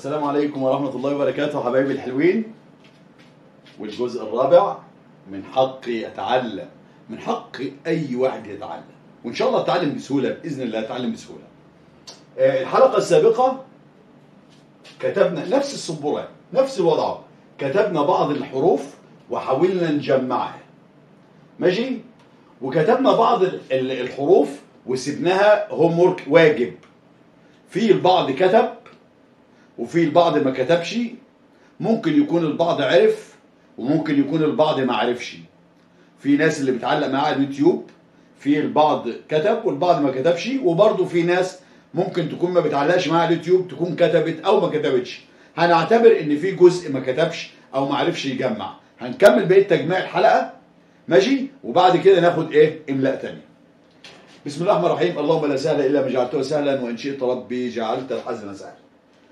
السلام عليكم ورحمة الله وبركاته حبايبي الحلوين والجزء الرابع من حقي أتعلم من حق أي واحد يتعلم وإن شاء الله أتعلم بسهولة بإذن الله أتعلم بسهولة آه، الحلقة السابقة كتبنا نفس السبورة نفس الوضع كتبنا بعض الحروف وحاولنا نجمعها ماشي وكتبنا بعض ال- ال- الحروف وسبناها هوم واجب في البعض كتب وفي البعض ما كتبش ممكن يكون البعض عرف وممكن يكون البعض ما عرفش في ناس اللي بتعلق معاها على اليوتيوب في البعض كتب والبعض ما كتبش وبرضه في ناس ممكن تكون ما بتعلقش معاها على اليوتيوب تكون كتبت او ما كتبتش هنعتبر ان في جزء ما كتبش او ما عرفش يجمع هنكمل بقيه تجميع الحلقه ماشي وبعد كده ناخد ايه املاء تانية بسم الله الرحمن الرحيم اللهم لا سهل الا ما جعلته سهلا وان شئت ربي جعلت الحزن سهلا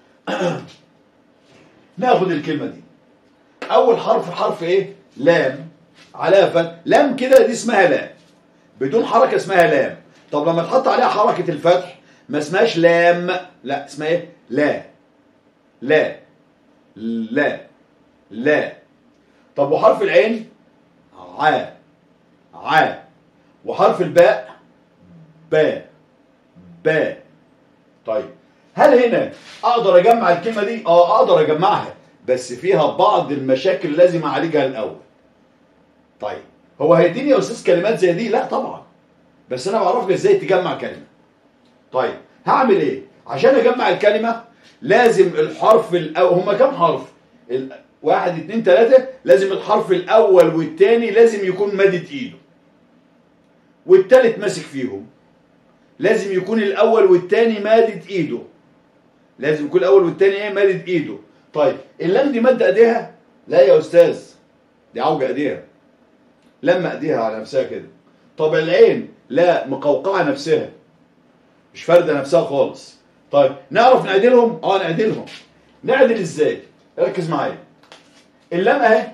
ناخد الكلمه دي اول حرف حرف ايه لام عليها فتح لام كده دي اسمها لام بدون حركه اسمها لام طب لما تحط عليها حركه الفتح ما اسمهاش لام لا اسمها ايه لا لا لا لا طب وحرف العين ع ع وحرف الباء باء باء طيب هل هنا اقدر اجمع الكلمه دي اه اقدر اجمعها بس فيها بعض المشاكل لازم اعالجها الاول طيب هو هيديني يا استاذ كلمات زي دي لا طبعا بس انا بعرفك ازاي تجمع كلمه طيب هعمل ايه عشان اجمع الكلمه لازم الحرف الاول هما كام حرف ال... واحد اتنين تلاته لازم الحرف الاول والتاني لازم يكون مادد ايده والتالت ماسك فيهم لازم يكون الاول والتاني مادد ايده لازم يكون الاول والتاني ايه مادد ايده طيب اللام دي مد ايديها لا يا استاذ دي عوجه ايديها لما ايديها على نفسها كده طب العين لا مقوقعه نفسها مش فارده نفسها خالص طيب نعرف نعدلهم اه نعدلهم نعدل ازاي ركز معايا اللام اهي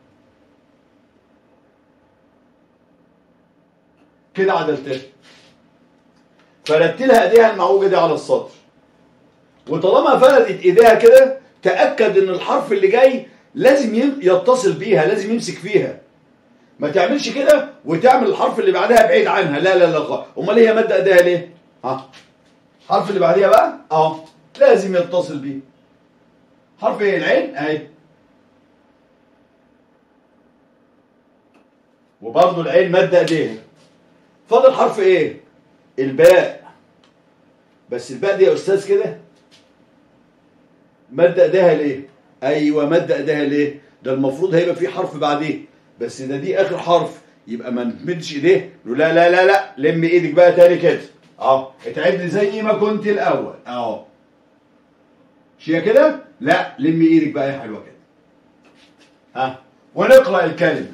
كده عدلتها فردت لها ايديها المعوجه دي على السطر وطالما فردت ايديها كده تاكد ان الحرف اللي جاي لازم يم- يتصل بيها لازم يمسك فيها ما تعملش كده وتعمل الحرف اللي بعدها بعيد عنها لا لا لا خالص امال هي مد ايديها ليه ها الحرف اللي بعديها بقى اه لازم يتصل بيه حرف ايه العين اهي وبرضه العين مد ايديها فاضل حرف ايه الباء بس الباء دي يا استاذ كده مد ايديها ليه ايوه مد ايديها ليه ده المفروض هيبقى في حرف بعديه بس ده دي اخر حرف يبقى ما نمدش ايديه له لا لا لا لا لم ايدك بقى تاني كده اهو اتعد زي ما كنت الاول اهو مش هي كده لا لم ايدك بقى يا حلوه كده ها ونقرا الكلمه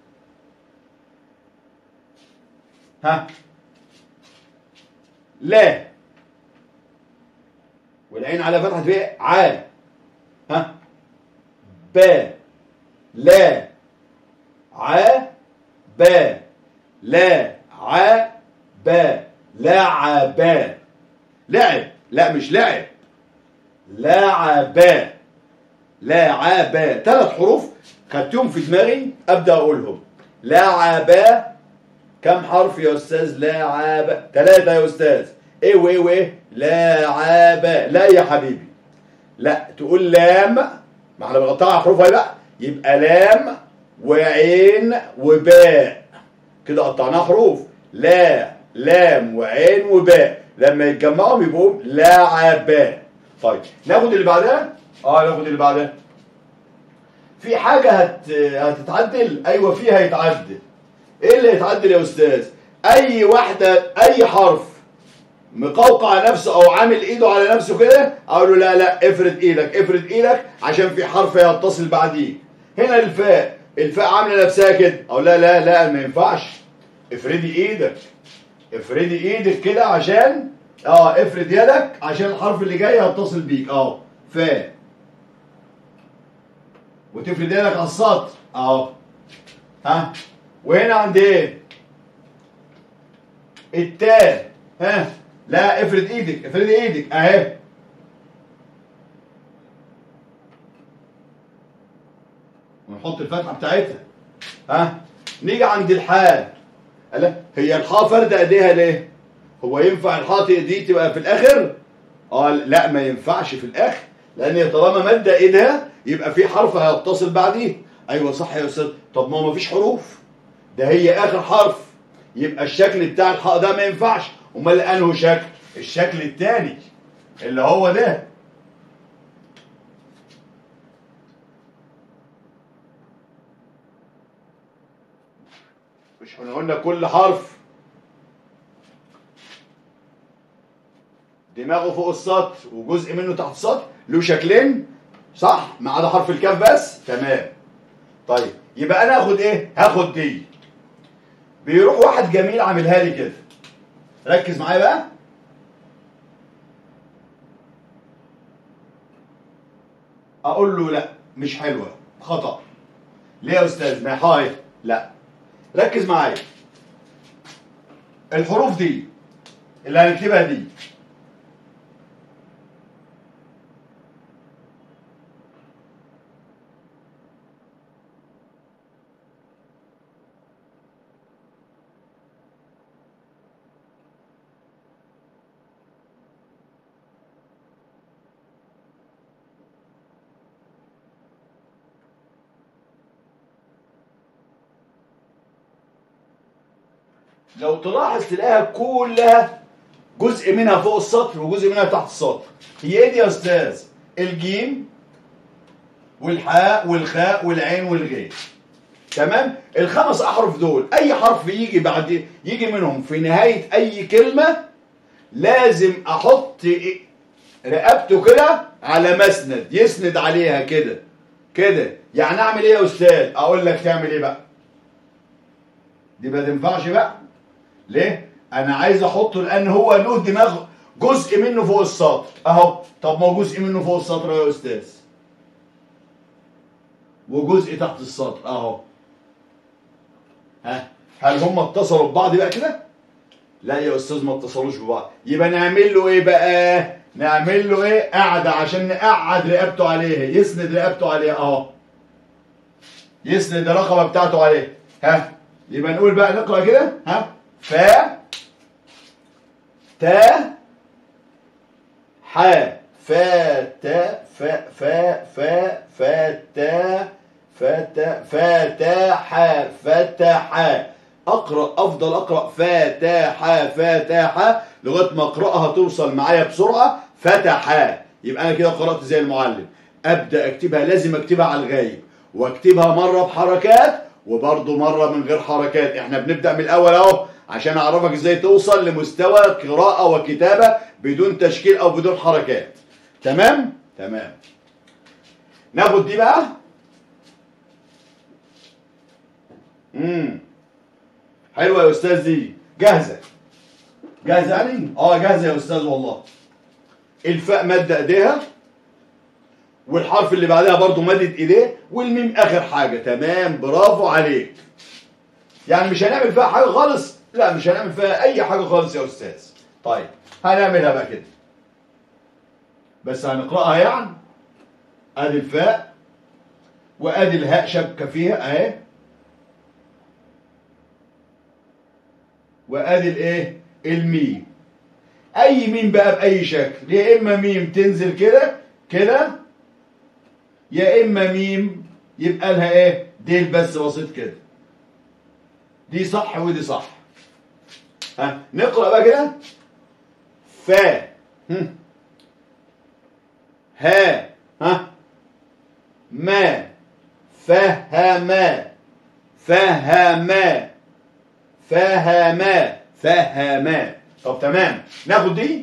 ها لا والعين على فتحة باء ع ها با لا ع با لا ع با لعب لعب لا مش لعب لعب لعب ثلاث حروف خدتهم في دماغي ابدا اقولهم لعب كم حرف يا استاذ لاعب ثلاثة يا استاذ ايه وايه وايه لاعب لا يا حبيبي لا تقول لام ما احنا بنقطعها حروف اهي بقى يبقى لام وعين وباء كده قطعناها حروف لا لام وعين وباء لما يتجمعوا بيبقوا لاعباء طيب ناخد اللي بعدها اه ناخد اللي بعدها في حاجة هت... هتتعدل ايوه فيها يتعدل ايه اللي يتعدل يا استاذ اي واحدة اي حرف مقوقع نفسه او عامل ايده على نفسه كده اقول له لا لا افرد ايدك افرد ايدك عشان في حرف هيتصل بعديه هنا الفاء الفاء عامله نفسها كده اقول لا لا لا ما ينفعش افردي ايدك افردي ايدك كده عشان اه افرد يدك عشان الحرف اللي جاي هيتصل بيك اهو فاء وتفرد يدك على السطر اهو ها وهنا عند ايه التاء ها لا افرد ايدك افرد ايدك اهي نحط الفتحه بتاعتها ها نيجي عند الحاء لا هي الحاء فردة ايديها ليه هو ينفع الحاء دي تبقى في الاخر اه لا ما ينفعش في الاخر لان هي طالما مادة ايدها يبقى في حرف هيتصل بعديه ايوه صح يا استاذ طب ما هو مفيش حروف ده هي اخر حرف يبقى الشكل بتاع الحاء ده ما ينفعش امال انه شكل الشكل الثاني اللي هو ده مش احنا قلنا كل حرف دماغه فوق السطر وجزء منه تحت السطر له شكلين صح ما عدا حرف الكاف بس تمام طيب يبقى انا اخد ايه هاخد دي بيروح واحد جميل عاملها لي كده ركز معايا بقى اقول له لا مش حلوه خطا ليه يا استاذ ما هاي لا ركز معايا الحروف دي اللي هنكتبها دي لو تلاحظ تلاقيها كلها جزء منها فوق السطر وجزء منها تحت السطر هي ايه دي يا استاذ الجيم والحاء والخاء والعين والغين تمام الخمس احرف دول اي حرف يجي بعد يجي منهم في نهايه اي كلمه لازم احط رقبته كده على مسند يسند عليها كده كده يعني اعمل ايه يا استاذ اقول لك تعمل ايه بقى دي ما تنفعش بقى ليه انا عايز احطه لان هو له دماغ جزء منه فوق السطر اهو طب ما هو جزء منه فوق السطر يا استاذ وجزء تحت السطر اهو ها هل هم اتصلوا ببعض بقى كده لا يا استاذ ما اتصلوش ببعض يبقى نعمل له ايه بقى نعمل له ايه قاعده عشان نقعد رقبته عليها يسند رقبته عليها اهو يسند الرقبه بتاعته عليها ها يبقى نقول بقى نقرا كده ها فا تا حا فا تا فا فا فا فا تا فتا فاتح فتح اقرا افضل اقرا فاتح فاتح لغايه ما اقراها توصل معايا بسرعه فتح يبقى انا كده قرات زي المعلم ابدا اكتبها لازم اكتبها على الغايب واكتبها مره بحركات وبرضه مره من غير حركات احنا بنبدا من الاول اهو عشان اعرفك ازاي توصل لمستوى قراءه وكتابه بدون تشكيل او بدون حركات تمام تمام ناخد دي بقى امم حلوه يا استاذ دي جاهزه جاهزه يعني اه جاهزه يا استاذ والله الفاء مد ايديها والحرف اللي بعدها برضو مدد ايديه والميم اخر حاجه تمام برافو عليك يعني مش هنعمل فيها حاجه خالص لا مش هنعمل فيها اي حاجه خالص يا استاذ طيب هنعملها بقى كده بس هنقراها يعني ادي الفاء وادي الهاء شبكه فيها اهي وادي الايه الميم اي ميم بقى باي شكل يا اما ميم تنزل كده كده يا اما ميم يبقى لها ايه ديل بس بسيط كده دي صح ودي صح ها نقرا بقى كده فا هم. ها ها ما فهما فهما فهما فهما طب تمام ناخد دي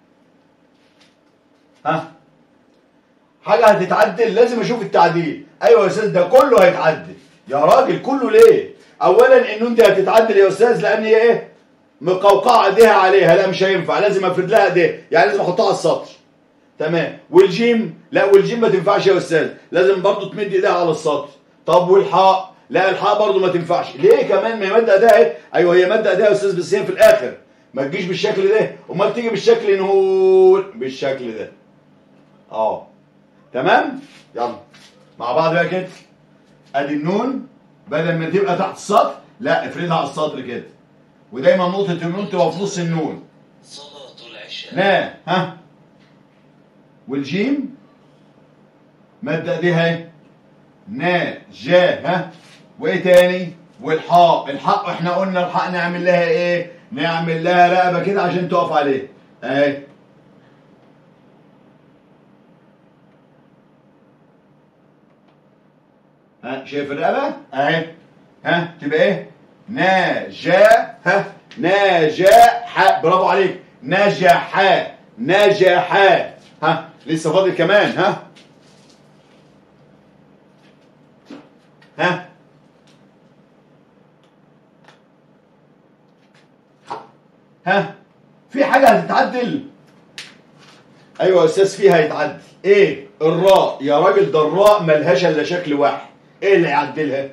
ها حاجه هتتعدل لازم اشوف التعديل ايوه يا استاذ ده كله هيتعدل يا راجل كله ليه اولا انه انت هتتعدل يا استاذ لان هي ايه مقوقعه ايديها عليها لا مش هينفع لازم افرد لها ايديها يعني لازم احطها على السطر تمام والجيم لا والجيم ما تنفعش يا استاذ لازم برضو تمد ايديها على السطر طب والحاء لا الحاء برضو ما تنفعش ليه كمان ما هي ماده ايديها اهي ايوه هي ماده ايديها يا استاذ بس هي في الاخر ما تجيش بالشكل ده امال تيجي بالشكل نقول بالشكل ده اه تمام يلا مع بعض بقى كده ادي النون بدل ما تبقى تحت السطر لا افردها على السطر كده ودايما نقطة النون تبقى في نص النون صلاة العشاء نا ها والجيم مادة دي اهي نا جا ها وايه تاني والحاء الحاء احنا قلنا الحاء نعمل لها ايه نعمل لها رقبة كده عشان تقف عليه اهي ها شايف الرقبة اهي ها تبقى ايه نجا ها نجح برافو عليك نجح نجح ها لسه فاضل كمان ها ها ها في حاجة هتتعدل ايوه يا استاذ فيها هيتعدل ايه الراء يا راجل ده الراء ملهاش الا شكل واحد ايه اللي يعدلها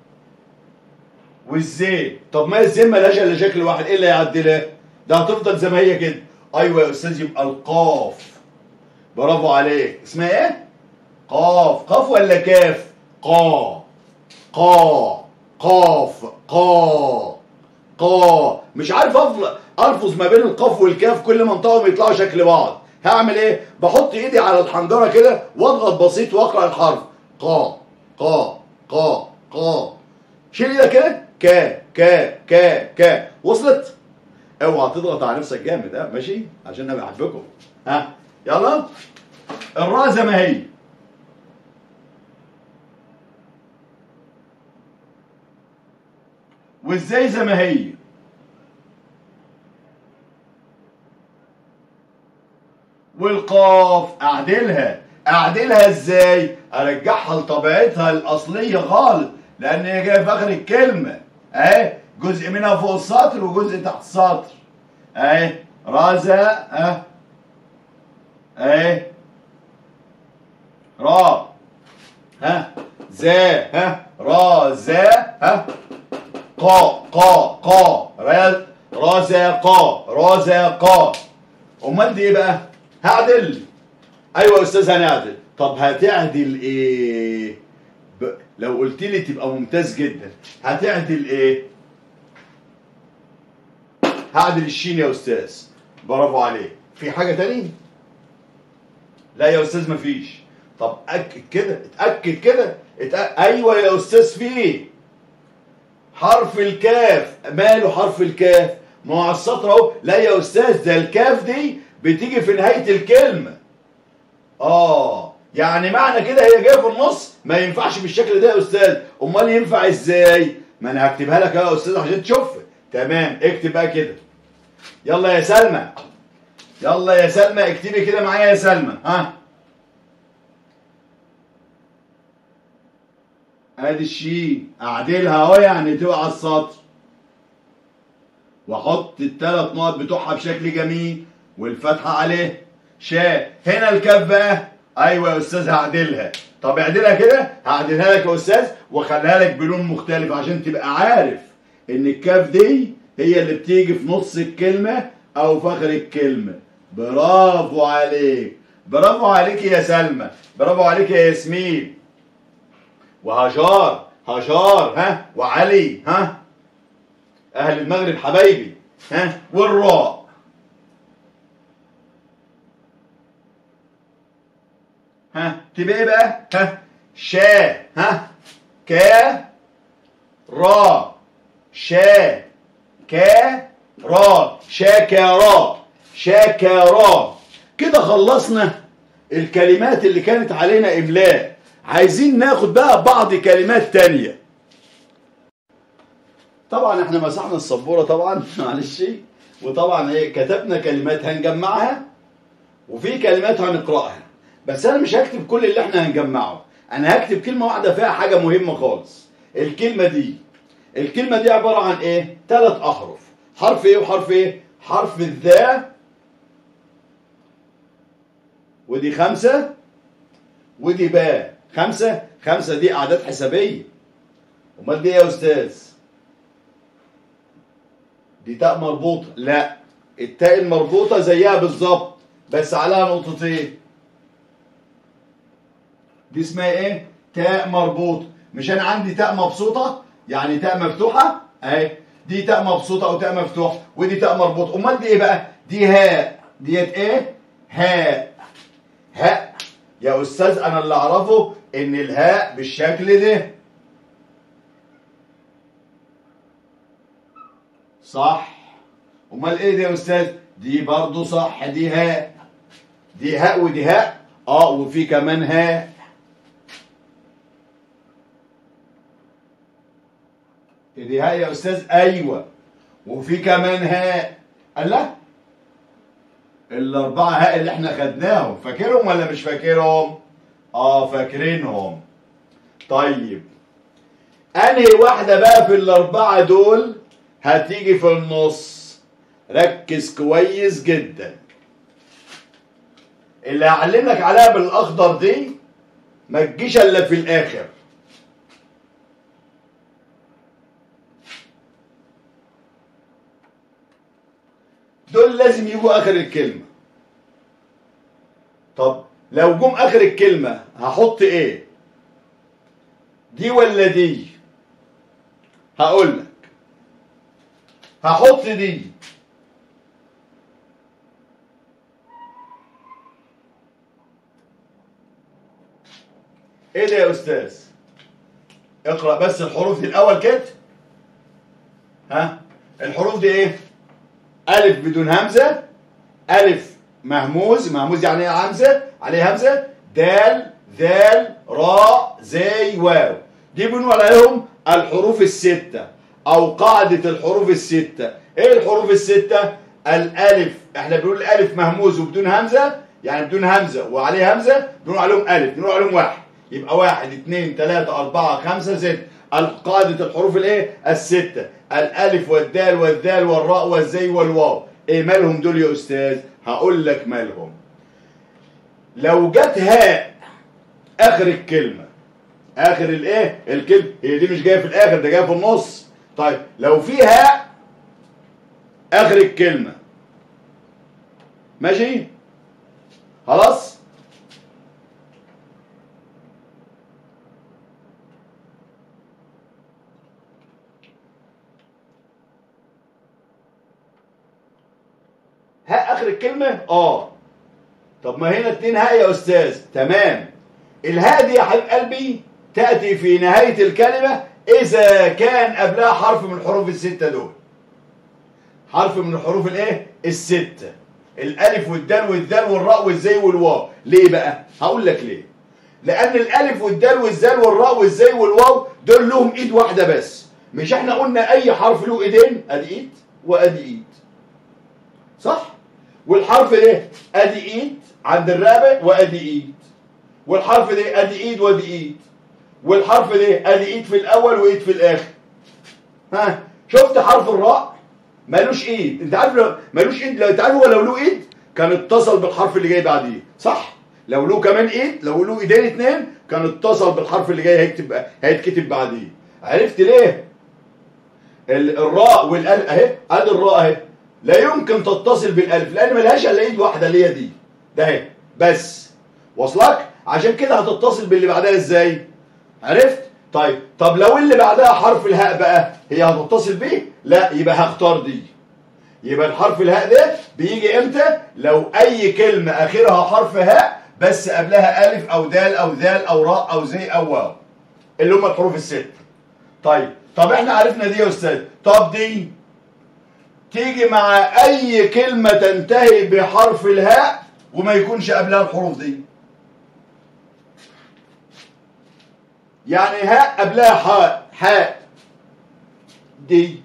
والزين طب ما الزين ملهاش الا شكل واحد ايه اللي يعدلها ده هتفضل زي ما هي كده ايوه يا استاذ يبقى القاف برافو عليك اسمها ايه قاف قاف ولا كاف قا قا قاف قا قا مش عارف أفل- الفظ ما بين القاف والكاف كل منطقه بيطلعوا شكل بعض هعمل ايه بحط ايدي على الحنجره كده واضغط بسيط واقرا الحرف قا قا قا قا شيل ايدك كده كا كا كا كا وصلت اوعى تضغط على نفسك جامد ها ماشي عشان انا بحبكم ها يلا الراء زي ما هي وازاي زي ما هي والقاف اعدلها اعدلها ازاي ارجعها لطبيعتها الاصليه خالص لان هي جايه في اخر الكلمه اهي جزء منها فوق السطر وجزء تحت السطر اهي رازا اه اهي را ها زا ها را زا ها قا قا قا را رازقا رازقا امال دي ايه بقى هعدل ايوه يا استاذ هنعدل طب هتعدل ايه ب... لو قلت لي تبقى ممتاز جدا هتعدل ايه هعدل الشين يا استاذ برافو عليك في حاجه تاني لا يا استاذ مفيش طب اكد كده اتاكد كده اتأ... ايوه يا استاذ في حرف الكاف ماله حرف الكاف ما هو على السطر اهو لا يا استاذ ده الكاف دي بتيجي في نهايه الكلمه اه يعني معنى كده هي جايه في النص ما ينفعش بالشكل ده يا استاذ امال ينفع ازاي ما انا هكتبها لك يا استاذ عشان تشوفها تمام اكتب بقى كده يلا يا سلمى يلا يا سلمى اكتبي كده معايا يا سلمى ها ادي الشين اعدلها اهو يعني تبقى على السطر واحط الثلاث نقط بتوعها بشكل جميل والفتحه عليه شا هنا الكاف بقى ايوه يا استاذ هعدلها طب اعدلها كده هعدلها لك يا استاذ واخليها لك بلون مختلف عشان تبقى عارف ان الكاف دي هي اللي بتيجي في نص الكلمه او في اخر الكلمه برافو عليك برافو عليك يا سلمى برافو عليك يا ياسمين وهجار هجار ها وعلي ها اهل المغرب حبايبي ها والراء ها تبقى ايه بقى ها شا ها كا را شا كا را شاكرا شاكرا كده خلصنا الكلمات اللي كانت علينا املاء عايزين ناخد بقى بعض كلمات تانية طبعا احنا مسحنا السبورة طبعا معلش وطبعا ايه كتبنا كلمات هنجمعها وفي كلمات هنقرأها بس انا مش هكتب كل اللي احنا هنجمعه انا هكتب كلمة واحدة فيها حاجة مهمة خالص الكلمة دي الكلمة دي عبارة عن ايه ثلاث احرف حرف ايه وحرف ايه حرف الذا ودي خمسة ودي باء خمسة خمسة دي أعداد حسابية أمال دي إيه يا أستاذ دي تاء مربوطة لا التاء المربوطة زيها بالظبط بس عليها نقطتين دي اسمها ايه تاء مربوطة مش انا عندي تاء مبسوطه يعني تاء مفتوحه اهي دي تاء مبسوطه او تاء مفتوح ودي تاء مربوط امال دي ايه بقى دي هاء ديت ايه هاء هاء يا استاذ انا اللي اعرفه ان الهاء بالشكل ده صح امال ايه دي يا استاذ دي برضو صح دي هاء دي هاء ودي هاء اه وفي كمان هاء دي هاء يا استاذ ايوه وفي كمان هاء قال لا الاربعه هاء اللي احنا خدناهم فاكرهم ولا مش فاكرهم اه فاكرينهم طيب انهي واحده بقى في الاربعه دول هتيجي في النص ركز كويس جدا اللي هعلمك عليها بالاخضر دي ما تجيش الا في الاخر دول لازم يجوا اخر الكلمه طب لو جم اخر الكلمه هحط ايه دي ولا دي هقول لك هحط دي ايه ده يا استاذ اقرا بس الحروف دي الاول كده ها الحروف دي ايه الف بدون همزه الف مهموز مهموز يعني ايه همزه عليه همزه دال ذال راء زي واو دي بنقول عليهم الحروف السته او قاعده الحروف السته ايه الحروف السته الالف احنا بنقول الالف مهموز وبدون همزه يعني بدون همزه وعليه همزه بنقول عليهم الف بنقول عليهم واحد يبقى واحد اثنين ثلاثة أربعة خمسة ستة قاعدة الحروف الايه؟ الستة الألف والدال والذال والراء والزي والواو ايه مالهم دول يا أستاذ؟ هقول لك مالهم لو جت هاء آخر الكلمة آخر الايه؟ الكلمة هي دي مش جاية في الآخر ده جاية في النص طيب لو في هاء آخر الكلمة ماشي؟ خلاص؟ هاء اخر الكلمه اه طب ما هنا اتنين هاء يا استاذ تمام الهاء دي يا حبيب قلبي تاتي في نهايه الكلمه اذا كان قبلها حرف من الحروف السته دول حرف من الحروف الايه السته الالف والدال والذال والراء والزي والواو ليه بقى هقول لك ليه لان الالف والدال والزال والراء والزي والواو دول لهم ايد واحده بس مش احنا قلنا اي حرف له ايدين ادي ايد وادي ايد صح والحرف ده ادي ايد عند الرقبه وادي ايد والحرف ده ادي ايد وادي ايد والحرف ده ادي ايد في الاول وايد في الاخر ها شفت حرف الراء مالوش ايد انت عارف لو مالوش ايد لو انت عارف هو لو له ايد كان اتصل بالحرف اللي جاي بعديه صح لو له كمان ايد لو له ايدين اتنين كان اتصل بالحرف اللي جاي هيكتب هيتكتب بعديه عرفت ليه ال- الراء والال اهي ادي الراء اهي لا يمكن تتصل بالالف لان ملهاش الا ايد واحده اللي هي دي ده اهي بس واصلك عشان كده هتتصل باللي بعدها ازاي عرفت طيب طب لو اللي بعدها حرف الهاء بقى هي هتتصل بيه لا يبقى هختار دي يبقى الحرف الهاء ده بيجي امتى لو اي كلمه اخرها حرف هاء بس قبلها الف او دال او ذال او راء او زي او واو اللي هم الحروف الست طيب طب احنا عرفنا دي يا استاذ طب دي تيجي مع اي كلمة تنتهي بحرف الهاء وما يكونش قبلها الحروف دي يعني هاء قبلها حاء حاء دي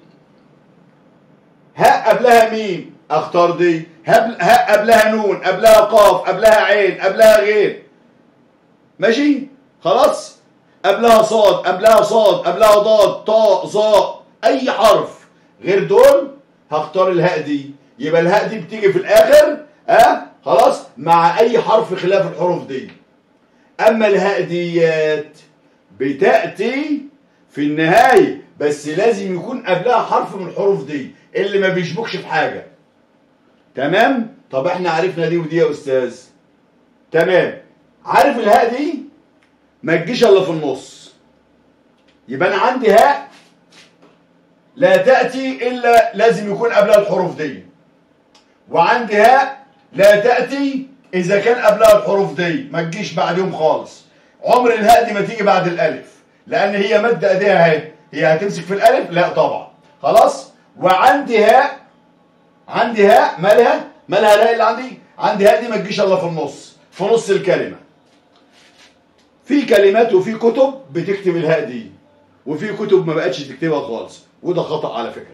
هاء قبلها ميم اختار دي هب- هاء قبلها نون قبلها قاف قبلها عين قبلها غين ماشي خلاص قبلها صاد قبلها صاد قبلها ضاد طاء ظاء اي حرف غير دول هختار الهاء دي يبقى الهاء دي بتيجي في الاخر ها أه؟ خلاص مع اي حرف خلاف الحروف دي اما الهاء ديات بتاتي في النهايه بس لازم يكون قبلها حرف من الحروف دي اللي ما بيشبكش في حاجه تمام طب احنا عرفنا دي ودي يا استاذ تمام عارف الهاء دي ما تجيش الا في النص يبقى انا عندي هاء لا تاتي الا لازم يكون قبلها الحروف دي وعندي هاء لا تاتي اذا كان قبلها الحروف دي ما تجيش بعدهم خالص عمر الهاء دي ما تيجي بعد الالف لان هي مد ايديها اهي هي هتمسك في الالف لا طبعا خلاص وعندي هاء عندي هاء مالها مالها الهاء اللي عندي عندي هاء دي ما تجيش الا في النص في نص الكلمه في كلمات وفي كتب بتكتب الهاء دي وفي كتب ما بقتش تكتبها خالص وده خطأ على فكرة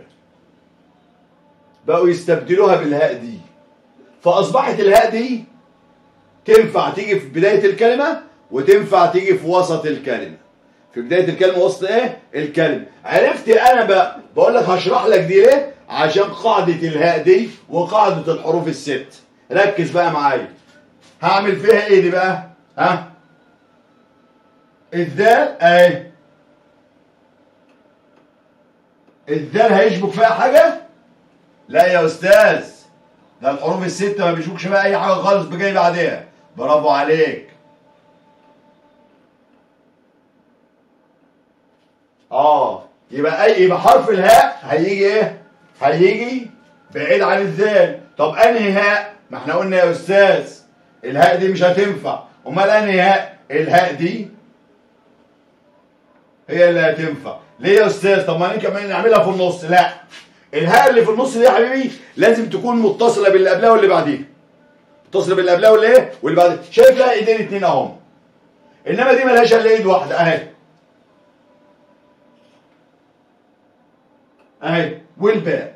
بقوا يستبدلوها بالهاء دي فأصبحت الهاء دي تنفع تيجي في بداية الكلمة وتنفع تيجي في وسط الكلمة في بداية الكلمة وسط ايه الكلمة عرفت انا بقى بقول لك هشرح لك دي ليه عشان قاعدة الهاء دي وقاعدة الحروف الست ركز بقى معايا هعمل فيها ايه دي بقى ها الذال اهي الذال هيشبك فيها حاجة؟ لا يا أستاذ ده الحروف الستة ما بيشبكش فيها أي حاجة خالص بجاي بعدها برافو عليك اه يبقى اي يبقى حرف الهاء هيجي ايه؟ هيجي بعيد عن الذال طب انهي هاء؟ ما احنا قلنا يا استاذ الهاء دي مش هتنفع امال انهي هاء؟ الهاء دي هي اللي هتنفع ليه يا استاذ طب ما كمان نعملها في النص لا الهاء اللي في النص دي يا حبيبي لازم تكون متصله باللي قبلها واللي بعديها متصله باللي قبلها واللي ايه واللي بعديها شايف لها ايدين اتنين اهم انما دي ملهاش الا ايد واحده اهي اهي والباء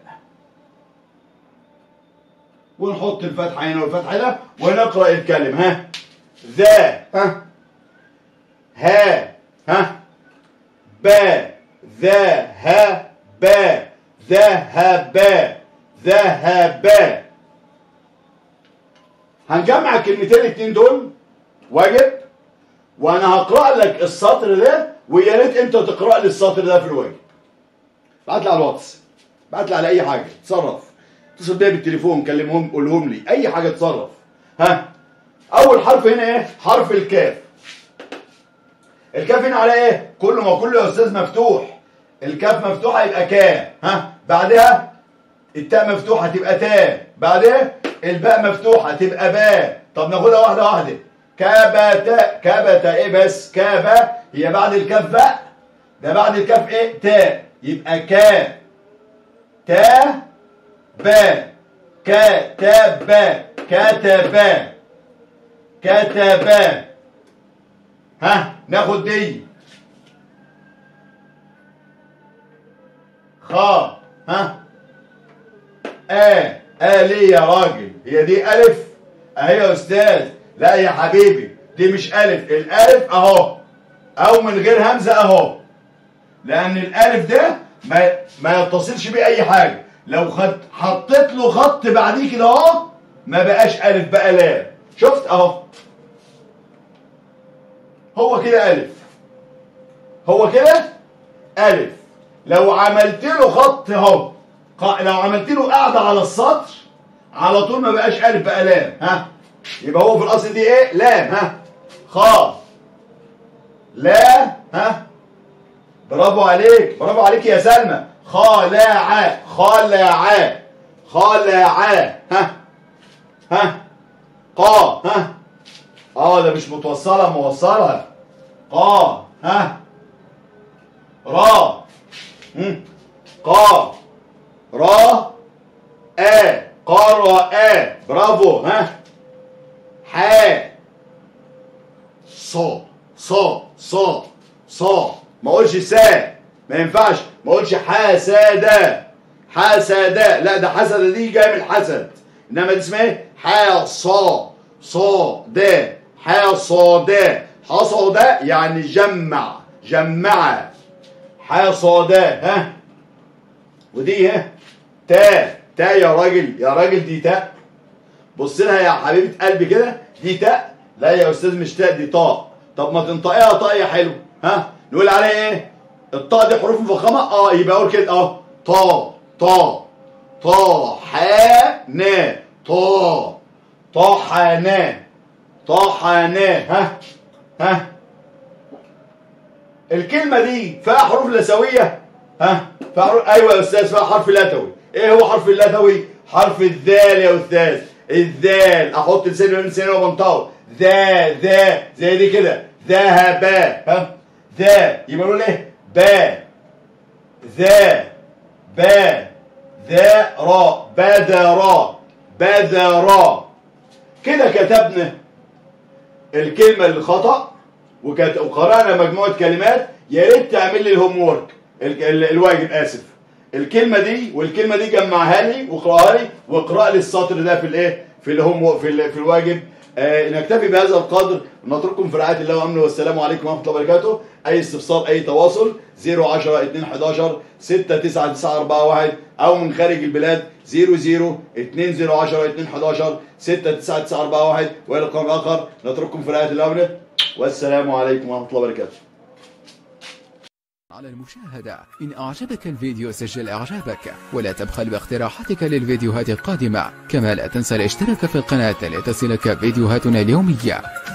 ونحط الفتحه هنا والفتحه هنا ونقرا الكلمه ها ذا ها ها ها با ذهب ذهب ذهب هنجمع الكلمتين الاتنين دول واجب وانا هقرا لك السطر ده ويا ريت انت تقرا لي السطر ده في الواجب بعت لي على الواتس بعت لي على اي حاجه اتصرف اتصل بيا بالتليفون كلمهم قولهم لي اي حاجه اتصرف ها اول حرف هنا ايه حرف الكاف الكاف هنا على ايه كل ما كله يا استاذ مفتوح الكاف مفتوحه يبقى كا ها بعدها التاء مفتوحه تبقى تاء بعدها الباء مفتوحه تبقى باء طب ناخدها واحده واحده كابتا كابتا ايه بس كابا هي بعد الكاف باء ده بعد الكاف ايه تاء يبقى كا تا با كتب كتب كتب ها ناخد دي خا ها آ آ ليه يا راجل هي دي ألف أهي يا أستاذ لا يا حبيبي دي مش ألف الألف أهو أو من غير همزة أهو لأن الألف ده ما ما يتصلش بيه أي حاجة لو خد حطيت له خط بعديه كده أهو ما بقاش ألف بقى لام شفت أهو هو كده ألف هو كده ألف لو عملت له خط اهو ق- لو عملت له قاعدة على السطر على طول ما بقاش ألف بقى لام ها يبقى هو في الأصل دي إيه لام ها خا لا ها برافو عليك برافو عليك يا سلمى خلع خلع خلع ها ها قا ها اه ده مش متوصلة موصلها قا ها را مم. قا را آ قرأ برافو ها ح صا صا صا صا ما اقولش سا ما ينفعش ما اقولش حسد حسد لا ده حسد دي جايه من الحسد انما دي اسمها ايه حصا صاد حصاد حصاد يعني جمع جمع حصاد ها ودي ها تاء تاء يا راجل يا راجل دي تاء بص لها يا حبيبه قلبي كده دي تاء لا يا استاذ مش تاء دي طاء طب ما تنطقيها طاء يا حلو ها نقول عليها ايه الطاء دي حروف مفخمه اه يبقى اقول كده اه طاء طاء طاحن طا طحن طحن ها ها الكلمة دي فيها حروف لثوية ها فيها حروف ايوه يا استاذ فيها حرف لثوي ايه هو حرف اللثوي حرف الذال يا استاذ الذال احط لساني بين لساني وبنطقه ذا ذا زي دي كده ذهب ها ذا يبقى نقول ايه با ذا با ذا را بدر بدر كده كتبنا الكلمة الخطأ وكت- وقرأنا مجموعة كلمات يا ريت تعمل لي الهوم وورك ال- ال- الواجب آسف الكلمة دي والكلمة دي جمعها لي واقراها لي واقرأ لي السطر ده في الايه في الهوم و- في ال- في الواجب آه نكتفي بهذا القدر نترككم في رعاية الله وأمنه والسلام عليكم ورحمة الله وبركاته أي استفسار أي تواصل 010 2 11 6 9 9 4 1 أو من خارج البلاد 00 2 010 2 11 6 9 9 4 1 وإلى لقاء آخر نترككم في رعاية الله وأمنه والسلام عليكم ورحمة الله وبركاته على المشاهدة إن أعجبك الفيديو سجل إعجابك ولا تبخل باقتراحاتك للفيديوهات القادمة كما لا تنسى الاشتراك في القناة لتصلك فيديوهاتنا اليومية